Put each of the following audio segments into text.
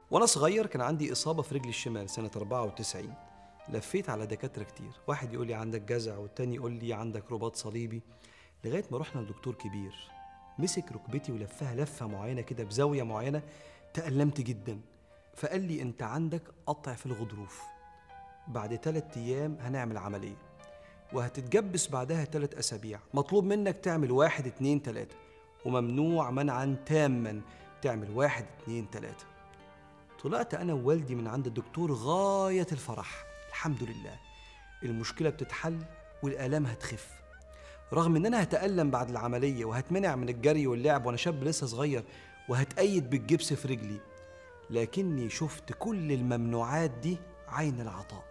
وانا صغير كان عندي اصابه في رجلي الشمال سنه 94 لفيت على دكاتره كتير واحد يقول لي عندك جزع والتاني يقول لي عندك رباط صليبي لغايه ما رحنا لدكتور كبير مسك ركبتي ولفها لفه معينه كده بزاويه معينه تألمت جدا فقال لي انت عندك قطع في الغضروف بعد ثلاثة ايام هنعمل عمليه وهتتجبس بعدها ثلاث اسابيع مطلوب منك تعمل واحد اتنين تلاته وممنوع منعا تاما تعمل واحد اتنين تلاته طلعت انا ووالدي من عند الدكتور غايه الفرح الحمد لله المشكله بتتحل والالام هتخف رغم ان انا هتالم بعد العمليه وهتمنع من الجري واللعب وانا شاب لسه صغير وهتأيد بالجبس في رجلي لكني شفت كل الممنوعات دي عين العطاء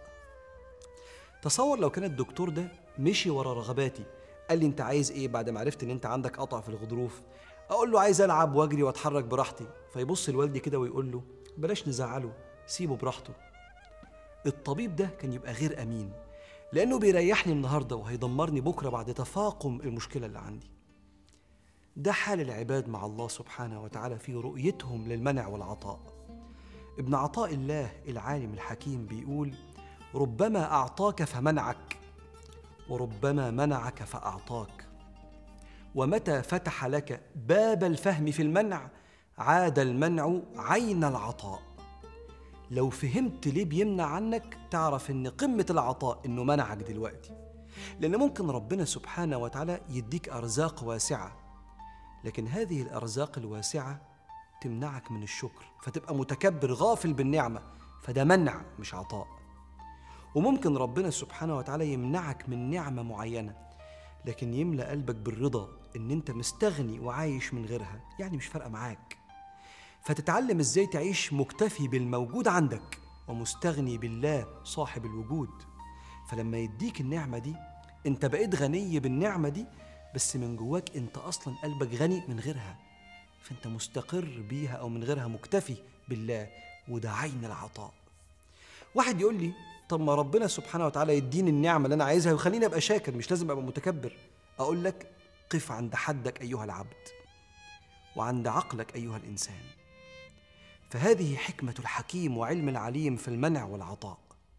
تصور لو كان الدكتور ده مشي ورا رغباتي قال لي انت عايز ايه بعد ما عرفت ان انت عندك قطع في الغضروف اقول له عايز العب واجري واتحرك براحتي فيبص لوالدي كده ويقول له بلاش نزعله سيبه براحته الطبيب ده كان يبقى غير امين لانه بيريحني النهارده وهيدمرني بكره بعد تفاقم المشكله اللي عندي ده حال العباد مع الله سبحانه وتعالى في رؤيتهم للمنع والعطاء ابن عطاء الله العالم الحكيم بيقول ربما اعطاك فمنعك وربما منعك فاعطاك ومتى فتح لك باب الفهم في المنع عاد المنع عين العطاء لو فهمت ليه بيمنع عنك تعرف ان قمه العطاء انه منعك دلوقتي لان ممكن ربنا سبحانه وتعالى يديك ارزاق واسعه لكن هذه الارزاق الواسعه تمنعك من الشكر فتبقى متكبر غافل بالنعمه فده منع مش عطاء وممكن ربنا سبحانه وتعالى يمنعك من نعمه معينه لكن يملا قلبك بالرضا ان انت مستغني وعايش من غيرها يعني مش فارقه معاك فتتعلم ازاي تعيش مكتفي بالموجود عندك ومستغني بالله صاحب الوجود فلما يديك النعمه دي انت بقيت غني بالنعمه دي بس من جواك انت اصلا قلبك غني من غيرها فانت مستقر بيها او من غيرها مكتفي بالله وده عين العطاء واحد يقول لي طب ما ربنا سبحانه وتعالى يديني النعمه اللي انا عايزها ويخليني ابقى شاكر مش لازم ابقى متكبر اقول لك قف عند حدك ايها العبد وعند عقلك ايها الانسان فهذه حكمه الحكيم وعلم العليم في المنع والعطاء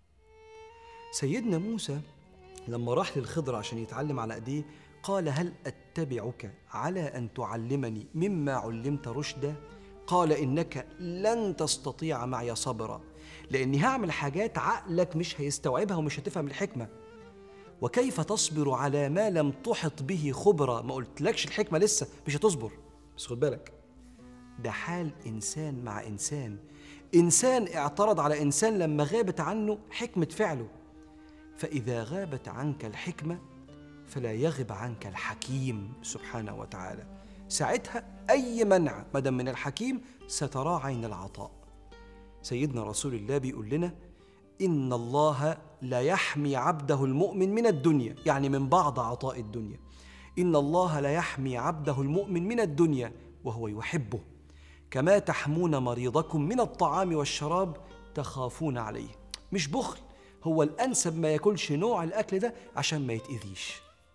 سيدنا موسى لما راح للخضر عشان يتعلم على ايديه قال هل اتبعك على ان تعلمني مما علمت رشدا قال انك لن تستطيع معي صبرا لاني هعمل حاجات عقلك مش هيستوعبها ومش هتفهم الحكمه وكيف تصبر على ما لم تحط به خبرا ما قلتلكش الحكمه لسه مش هتصبر بس خد بالك ده حال انسان مع انسان انسان اعترض على انسان لما غابت عنه حكمه فعله فاذا غابت عنك الحكمه فلا يغب عنك الحكيم سبحانه وتعالى ساعتها اي منع مدام من الحكيم سترى عين العطاء سيدنا رسول الله بيقول لنا ان الله لا يحمي عبده المؤمن من الدنيا يعني من بعض عطاء الدنيا ان الله لا يحمي عبده المؤمن من الدنيا وهو يحبه كما تحمون مريضكم من الطعام والشراب تخافون عليه مش بخل هو الانسب ما ياكلش نوع الاكل ده عشان ما يتاذيش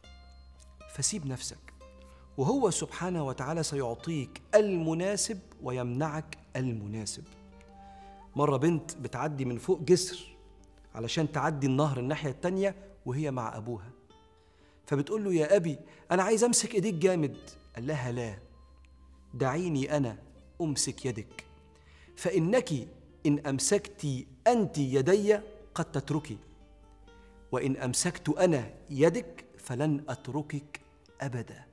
فسيب نفسك وهو سبحانه وتعالى سيعطيك المناسب ويمنعك المناسب مرة بنت بتعدي من فوق جسر علشان تعدي النهر الناحية التانية وهي مع أبوها فبتقول له يا أبي أنا عايز أمسك إيديك جامد قال لها لا دعيني أنا أمسك يدك فإنك إن أمسكت أنت يدي قد تتركي وإن أمسكت أنا يدك فلن أتركك أبدا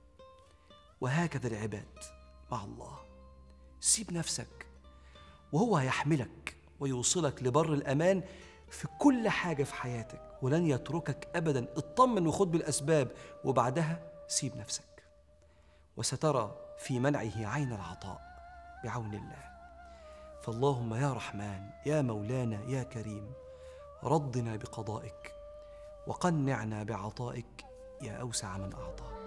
وهكذا العباد مع الله سيب نفسك وهو هيحملك ويوصلك لبر الأمان في كل حاجة في حياتك ولن يتركك أبدا اطمن وخد بالأسباب وبعدها سيب نفسك وسترى في منعه عين العطاء بعون الله فاللهم يا رحمن يا مولانا يا كريم رضنا بقضائك وقنعنا بعطائك يا أوسع من أعطى